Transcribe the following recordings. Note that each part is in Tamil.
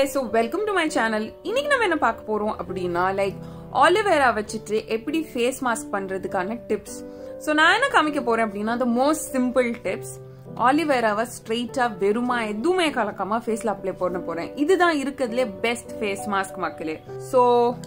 so welcome to my channel இன்னைக்கு நம்ம என்ன பார்க்க போறோம் அப்படின்னா லைக் ஆலிவேரா வச்சுட்டு எப்படி ஃபேஸ் மாஸ்க் பண்றதுக்கான டிப்ஸ் ஸோ நான் என்ன காமிக்க போறேன் அப்படின்னா த மோஸ்ட் சிம்பிள் டிப்ஸ் ஆலிவேராவை ஸ்ட்ரெயிட்டா வெறுமா எதுவுமே கலக்காம ஃபேஸ்ல அப்ளை பண்ண போறேன் இதுதான் இருக்கிறதுலே பெஸ்ட் ஃபேஸ் மாஸ்க் மக்களே ஸோ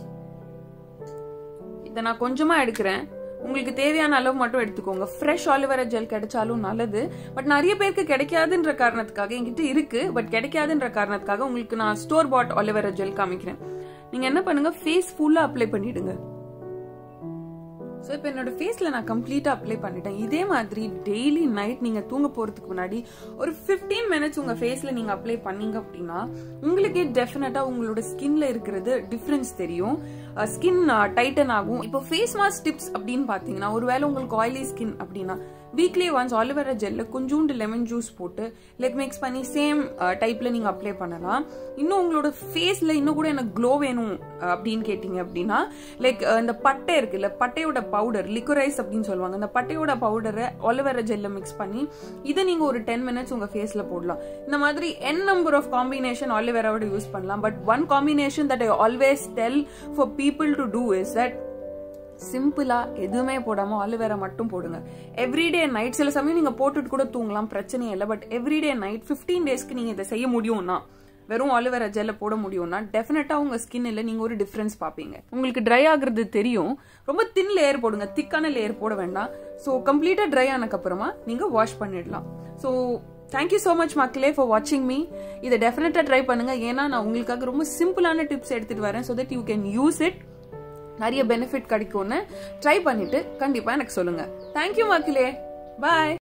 இதை நான் கொஞ்சமா எடுக்கிறேன் உங்களுக்கு தேவையான அளவு மட்டும் எடுத்துக்கோங்க ஃப்ரெஷ் ஆலிவேரா ஜெல் கிடைச்சாலும் நல்லது பட் நிறைய பேருக்கு கிடைக்காதுன்ற காரணத்துக்காக என்கிட்ட இருக்கு பட் கிடைக்காதுன்ற காரணத்துக்காக உங்களுக்கு நான் ஸ்டோர் பாட் ஆலிவேரா ஜெல் காமிக்கிறேன் நீங்க என்ன பண்ணுங்க ஃபேஸ் ஃபுல்லா அப்ளை பண்ணிடுங்க ஸோ இப்போ என்னோட ஃபேஸில் நான் கம்ப்ளீட்டாக அப்ளை பண்ணிட்டேன் இதே மாதிரி டெய்லி நைட் நீங்கள் தூங்க போகிறதுக்கு முன்னாடி ஒரு ஃபிஃப்டீன் மினிட்ஸ் உங்கள் ஃபேஸில் நீங்கள் அப்ளை பண்ணீங்க அப்படின்னா உங்களுக்கே டெஃபினட்டாக உங்களோட ஸ்கின்ல இருக்கிறது டிஃப்ரென்ஸ் தெரியும் ஸ்கின் டைட்டன் ஆகும் இப்போ ஃபேஸ் மாஸ்க் டிப்ஸ் அப்படின்னு பார்த்தீங்கன்னா ஒருவேளை உங்களுக்கு ஆயிலி ஸ்கின் அப்படின்னா வீக்லி ஒன்ஸ் ஆலிவேரா ஜெல்ல கொஞ்சோண்டு லெமன் ஜூஸ் போட்டு லைக் மிக்ஸ் பண்ணி சேம் டைப்ல நீங்க அப்ளை பண்ணலாம் இன்னும் உங்களோட ஃபேஸ்ல இன்னும் கூட எனக்கு க்ளோ வேணும் அப்படின்னு கேட்டீங்க அப்படின்னா லைக் இந்த பட்டை இருக்குல்ல பட்டையோட பவுடர் லிக்குரைஸ் அப்படின்னு சொல்லுவாங்க இந்த பட்டையோட பவுடரை ஆலிவேரா ஜெல்ல மிக்ஸ் பண்ணி இதை நீங்க ஒரு டென் மினிட்ஸ் உங்க ஃபேஸ்ல போடலாம் இந்த மாதிரி என் நம்பர் ஆஃப் காம்பினேஷன் ஆலிவேராவோட யூஸ் பண்ணலாம் but one combination that I always tell for people to do is that சிம்பிளா எதுவுமே போடாம ஆலிவேரா மட்டும் போடுங்க எவ்ரிடே நைட் சில சமயம் நீங்க போட்டுட்டு கூட தூங்கலாம் பிரச்சனை இல்லை பட் எவ்ரிடே நைட் பிப்டீன் டேஸ்க்கு நீங்க இதை செய்ய முடியும்னா வெறும் ஆலிவேரா ஜெல்ல போட முடியும்னா டெஃபினட்டா உங்க ஸ்கின்ல நீங்க ஒரு டிஃபரன்ஸ் பாப்பீங்க உங்களுக்கு ட்ரை ஆகுறது தெரியும் ரொம்ப தின் லேயர் போடுங்க திக்கான லேயர் போட வேண்டாம் ஸோ கம்ப்ளீட்டா ட்ரை ஆனக்கு அப்புறமா நீங்க வாஷ் பண்ணிடலாம் ஸோ தேங்க்யூ ஸோ மச் மக்களே ஃபார் வாட்சிங் மீ இதை டெஃபினட்டா ட்ரை பண்ணுங்க ஏன்னா நான் உங்களுக்காக ரொம்ப சிம்பிளான டிப்ஸ் எடுத்துட்டு வரேன் so that you can use it நிறைய பெனிஃபிட் கிடைக்கும்னு ட்ரை பண்ணிட்டு கண்டிப்பா எனக்கு சொல்லுங்க தேங்க்யூ மக்களே பாய்